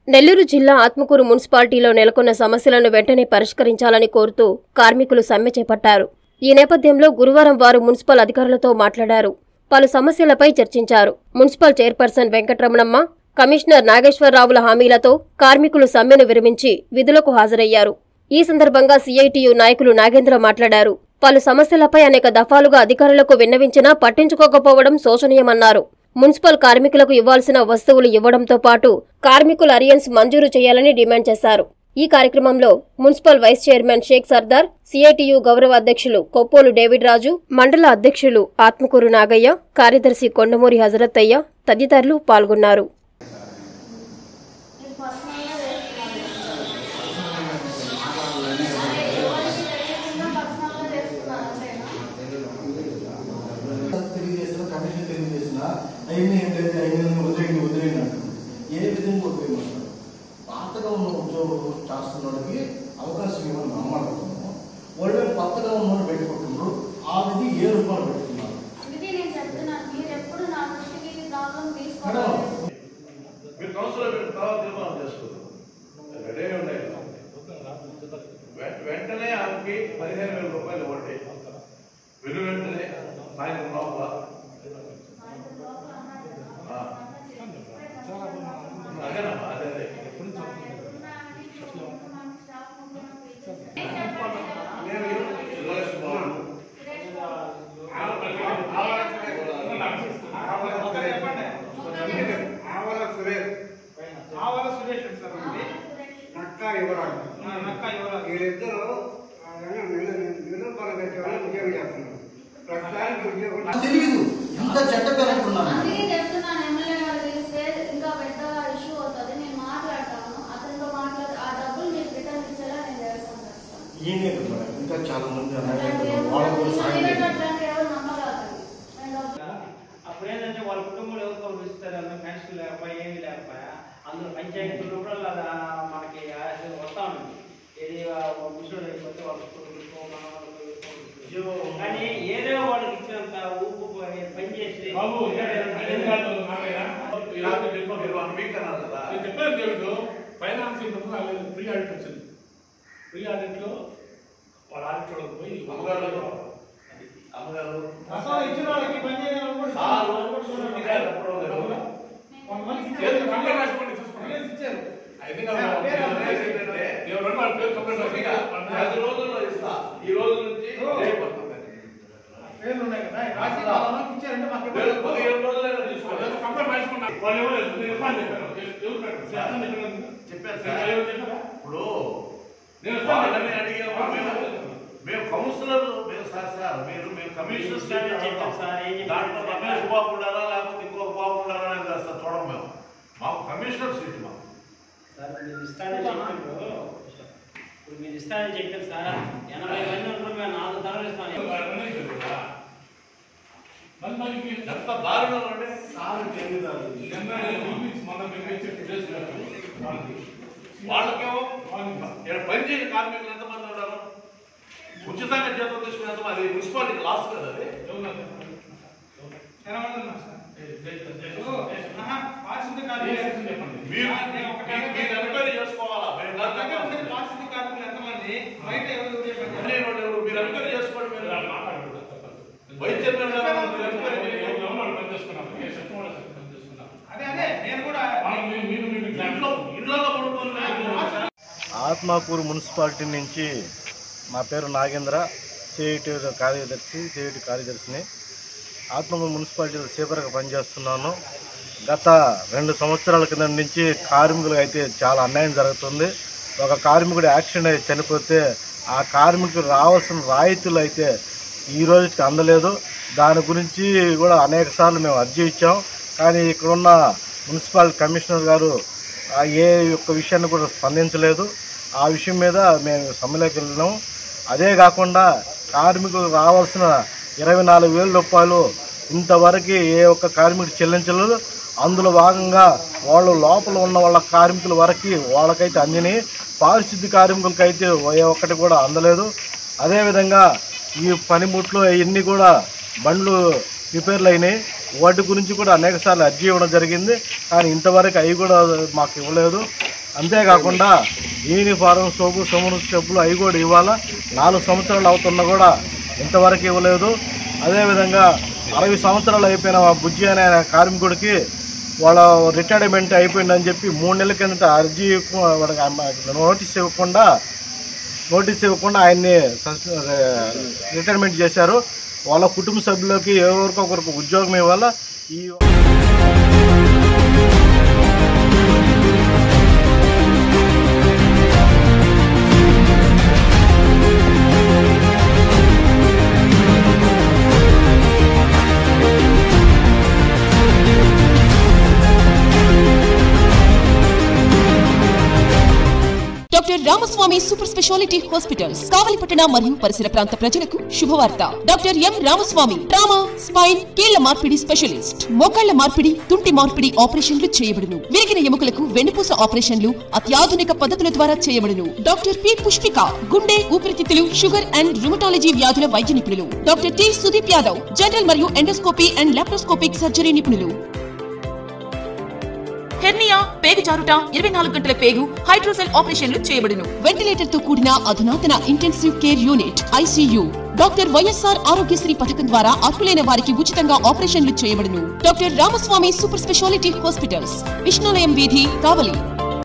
నెల్లూరు జిల్లా ఆత్మకూరు మున్సిపాలిటీలో నెలకొన్న సమస్యలను వెంటనే పరిష్కరించాలని కోరుతూ కార్మికులు సమ్మె చేపట్టారు ఈ నేపథ్యంలో గురువారం వారు మున్సిపల్ అధికారులతో మాట్లాడారు పలు సమస్యలపై చర్చించారు మున్సిపల్ చైర్పర్సన్ వెంకటరమణమ్మ కమిషనర్ నాగేశ్వరరావుల హామీలతో కార్మికులు సమ్మెను విరమించి విధులకు హాజరయ్యారు ఈ సందర్భంగా సీఐటియు నాయకులు నాగేంద్ర మాట్లాడారు పలు సమస్యలపై అనేక దఫాలుగా అధికారులకు విన్నవించినా పట్టించుకోకపోవడం శోచనీయమన్నారు మున్సిపల్ కార్మికులకు ఇవ్వాల్సిన వస్తువులు ఇవ్వడంతో పాటు కార్మికుల అరియన్స్ మంజూరు చేయాలని డిమాండ్ చేశారు ఈ కార్యక్రమంలో municipal vice chairman Sheikh Sardar CITU గౌరవ అధ్యక్షులు కొప్పోలు డేవిడ్ రాజు మండల అధ్యక్షులు ఆత్మకూరు నాగయ్య కార్యదర్శి కొండమూరి హజరత్తయ్య తదితరులు పాల్గొన్నారు తెలియజేసిన కమిషన్ తెలియజేసిన అవన్నీ ఏంటంటే అవన్నీ వదిలేయండి వదిలేయండి అంటారు ఏ విధంగా వదిలేయమంటారు పాతగా ఉన్న ఉద్యోగం చేస్తున్నోడికి అవకాశం ఇవ్వని నమ్మడుతున్నాము వాళ్ళు కొత్తగా ఉన్నోడు పెట్టుకుంటున్నారు ఆ విధి ఏ రూపంలో పెట్టుకున్నారు ఇది నేను చెప్తున్నాను మీరు ఎప్పుడు నా దృష్టికి ఈ ప్రాబ్లం మేడం తీసుకోవాలి మీరు కౌన్సిలర్ మీరు తర్వాత తీర్మానం చేసుకోరు రెడీ ఉన్నాయి వెంట- వెంటనే ఆమెకి పదిహేను వేల రూపాయలు ఇవ్వండి వెను వెంటనే సాయంత్రం లోపల ఆ. అదేనమ్మా అదే అదే నేను సురేష్ బాబు ఆవల సురేష్ ఆవల సురేష్ అండి సార్ మనది. నక్క యువరాజు ఆ, నక్క యువరాజు. వీళ్ళిద్దరూ ఆ, నిలు- నిరూపణ పెట్టేవాళ్ళు ఉద్యోగం చేస్తున్నారు ప్రస్తుతానికి ఉద్యోగం నాకు తెలియదు ఎంత చెడ్డ పేరు అంటున్నాను అందుకే చెప్తున్నాను ఎమ్మెల్యే గారు తెలిస్తే ఇంకా పెద్దగా ఇష్యూ అవుతుంది నేను మాట్లాడతాను అతనితో మాట్లాడి ఆ డబ్బులు మీకు రిటర్న్ ఇచ్చేలా నేను చేస్తాను సార్. ఈయనే కదా మేడం. ఇంకా చాలా మంది అట్లాంటి అనాథలు ఎవరు- వాళ్ళకు కూడా సాయం ఎందుకంటే చేయాలి. అట్లాంటి ఎవరు నమ్మరాదు నేను డబ్బులు అప్పుడు ఏంటంటే వాళ్ళ కుటుంబంలో ఎవరికో ఇస్తారు అన్న పెన్షన్ లేకపోయా ఏమీ లేకపోయా అందులో పంచాయతీ ఉన్నప్పుడు అలా మనకి ఆశ వస్తా ఉంది ఏది ముసలి అయిపోతే వాళ్ళ కొడుకులకో మన వాళ్ళకో ఉద్యోగం కానీ ఏదో వాళ్ళకి ఇచ్చినంత ఊపు పని చేసి బాబు అదేం కాదు నాన్నయ్య ఈరోజు మీరు మీరు వన్ వీక్ అన్నారు కదా నేను చెప్పాను దేవుడు ఫైనాన్స్ ఇంతకు రాలేదు ఫ్రీ ఆడిట్ వచ్చింది ఫ్రీ ఆడిట్ లో వాళ్ళ ఆడిట్ వాళ్ళకి పోయి అమ్మగారు అమ్మగారు అసలు ఇచ్చిన వాళ్ళకి పని చేయని వాళ్ళు కూడా సారు చూడండి. సూటిగా చెప్పడం లేదు కొంతమందికి ఏదో ఇచ్చారు. కంప్లైంట్ రాసుకోండి చూసుకోండి అడిగేసి ఇచ్చారు. అయితే కదా పేరు అడ్రస్ ఏంటంటే దేవుడు రెండు వాళ్ళ పేరు కంప్లైంట్ రాసి పది రోజుల్లో ఇస్తా ఈ రోజు నుంచి రేపు వస్తుంది. పేర్లు ఉన్నాయి కదా రాసి వాళ్ళకి ఇచ్చారంటే మాకు రేపు పదిహేను రోజులైనా తీసుకోవాలి కంప్లైంట్ రాసుకున్నా వాళ్ళు ఎవరు నేను ఇస్తాను చెప్పాను ఎవరు పెట్టారు చేస్తాను చెప్పాను చెప్పారు నేను సార్ ఎవరు చెప్పారా ఇప్పుడు నేను ఇస్తాను వాళ్ళని అడిగాము మేము మేము కౌన్సిలర్ మేము సార్ సార్ మీరు మేము కమిషనర్ సార్ చెప్పారు సార్, ఏం చెప్పారు? దాంట్లో రమేష్ బాబు ఉండాలా లేకపోతే ఇంకొక బాబు ఉండాలా అనేది అసలు చూడం మేము మాకు కమిషనర్ సీట్ మాకు సార్ మీరు ఇస్తానని చెప్పారు ఇప్పుడు మీరు ఇస్తానని చెప్పారు సార్ ఎనభై మంది ఉంటారు మేము నాలుగు తరలు ఇస్తాను మరి మనకి ఎంత దారుణం అంటే సార్ తెలియదు ఎమ్మెల్యే పిలిపించి మొన్న పిలిపించి చేసినట్టు వాళ్ళకి వాళ్ళకేమో వాళ్ళకి ఇక్కడ పనిచేయని కార్మికులు ఎంతమంది ఉన్నారు ఉచితంగా జీతం తీసుకునే ఎంత అది మున్సిపాలిటీ లాస్ కదా అది ఎవరు ఎనభై మంది ఉన్నారు సార్ చెప్పండి ఆహా, పారిశుద్ధ కార్మికులు చెప్పండి మీరు నేను ఒకటే మీరు- మీరు ఎంక్వైరీ చేసుకోవాలా మేము నా దగ్గర కాదు ఉండే పారిశుద్ధ కార్మికులు ఎంతమంది బయట ఎవరు ఎవరు ఏ పని చేస్తారు? అన్ని వాళ్ళు ఎవరు? మీరు ఎంక్వైరీ చేసుకోండి మీరు మాట్లాడకూడదు వైస్ చైర్మన్ గారు మీరు ఎంక్వైరీ చేయండి. అదే అదే నేను కూడా ఇంట్లో ఇంట్లో పడుకుని ఆత్మకూరు మున్సిపాలిటీ నుంచి నా పేరు నాగేంద్ర సిఐటి కార్యదర్శి సిఐటి కార్యదర్శిని ఆత్మకూరు మున్సిపాలిటీలో సేపర్గా పనిచేస్తున్నాను గత రెండు సంవత్సరాల కింద నుంచి కార్మికులకు అయితే చాలా అన్యాయం జరుగుతుంది ఒక కార్మికుడు యాక్సిడెంట్ అయి చనిపోతే ఆ కార్మికుడు రావాల్సిన రాయితీలు అయితే ఈ రోజుకి అందలేదు దాని గురించి కూడా అనేక సార్లు మేము అర్జీ ఇచ్చాం కానీ ఇక్కడ ఉన్న మున్సిపల్ కమిషనర్ గారు ఆ ఏ ఒక్క విషయాన్ని కూడా స్పందించలేదు ఆ విషయం మీద మేము సమ్మెలోకి వెళ్ళినాం అదే కాకుండా కార్మికులకు రావాల్సిన ఇరవై నాలుగు వేల రూపాయలు ఇంతవరకు ఏ ఒక్క కార్మికుడు చెల్లించలేదు అందులో భాగంగా వాళ్ళు లోపల ఉన్న వాళ్ళ కార్మికుల వరకు వాళ్ళకైతే అందినాయి పారిశుద్ధ్య కార్మికులకైతే ఏ ఒక్కటి కూడా అందలేదు అదేవిధంగా ఈ పనిముట్లు అవన్నీ కూడా బండ్లు రిపేర్లు అయినాయి వాటి గురించి కూడా అనేక సార్లు అర్జీ ఇవ్వడం జరిగింది కానీ ఇంతవరకు అవి కూడా మాకు ఇవ్వలేదు అంతేకాకుండా యూనిఫారం సోపు సోమును చెప్పులు అవి కూడా ఇవ్వాలా నాలుగు సంవత్సరాలు అవుతున్నా కూడా ఇంతవరకు ఇవ్వలేదు అదేవిధంగా అరవై సంవత్సరాలు అయిపోయిన మా బుజ్జి అనే కార్మికుడికి వాళ్ళ రిటైర్మెంట్ అయిపోయిందని చెప్పి మూడు నెలల కిందట అర్జీ ఇవ్వకు- వాడికి అమ్మ- నోటీస్ ఇవ్వకుండా నోటీస్ ఇవ్వకుండా ఆయన్ని సస్- రిటైర్మెంట్ చేశారు వాళ్ళ కుటుంబ సభ్యులకి ఎవరికొకరికి ఉద్యోగం ఇవ్వాలా ఈ doctor Ramaswamy super speciality hospitals కావలిపట్టణ మరియు పరిసర ప్రాంత ప్రజలకు శుభవార్త doctor M Ramaswamy trauma spine కీళ్ల మార్పిడి స్పెషలిస్ట్ మోకాళ్ల మార్పిడి తుంటి మార్పిడి ఆపరేషన్లు చేయబడును విరిగిన ఎముకలకు వెన్నుపూస ఆపరేషన్లు అత్యాధునిక పద్ధతుల ద్వారా చేయబడును డాక్టర్ పి పుష్పిక గుండె ఊపిరితిత్తులు షుగర్ అండ్ రుమటాలజీ వ్యాధుల వైద్య నిపుణులు doctor T Sudeep Yadav general మరియు ఎండోస్కోపీ అండ్ లాప్రోస్కోపిక్ సర్జరీ నిపుణులు హెర్నియా పేగు జారుట ఇరవై నాలుగు గంటల పేగు హైడ్రోసెల్ ఆపరేషన్లు చేయబడును వెంటిలేటర్ తో కూడిన అధునాతన intensive care unit ICU doctor YSR Aarogyasri పథకం ద్వారా అర్హులైన వారికి ఉచితంగా ఆపరేషన్లు చేయబడును doctor Ramaswamy super speciality hospitals Vishnulayam వీధి కావలి